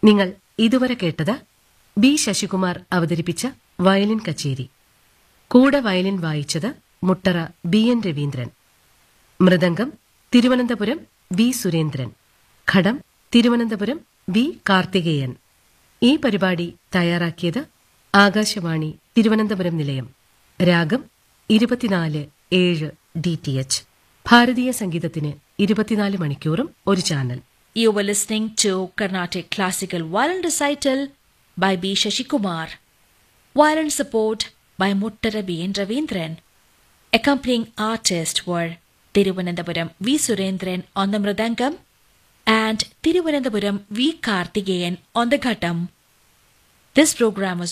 നിങ്ങൾ ഇതുവരെ കേട്ടത് ബി ശശികുമാർ അവതരിപ്പിച്ച വയലിൻ കച്ചേരി കൂടെ വയലിൻ വായിച്ചത് Muttara B N Raveendran mridangam Thiruvananthapuram V Surendran ghatam Thiruvananthapuram V Karthikeyan ഈ പരിപാടി തയ്യാറാക്കിയത് ആകാശവാണി തിരുവനന്തപുരം നിലയം രാഗം ഇരുപത്തിനാല് ഏഴ് ഡി ടി എച്ച് ഭാരതീയ സംഗീതത്തിന് ഇരുപത്തിനാല് മണിക്കൂറും ഒരു channel You were listening to Carnatic Classical Violin Recital by B. Shashikumar. Violin support by Muttara B. N. Ravindran. Accompanying artists were Thiruvananthapuram V. Surendran on the Mridangam and Thiruvananthapuram V. Karthikeyan on the Ghatam. This program was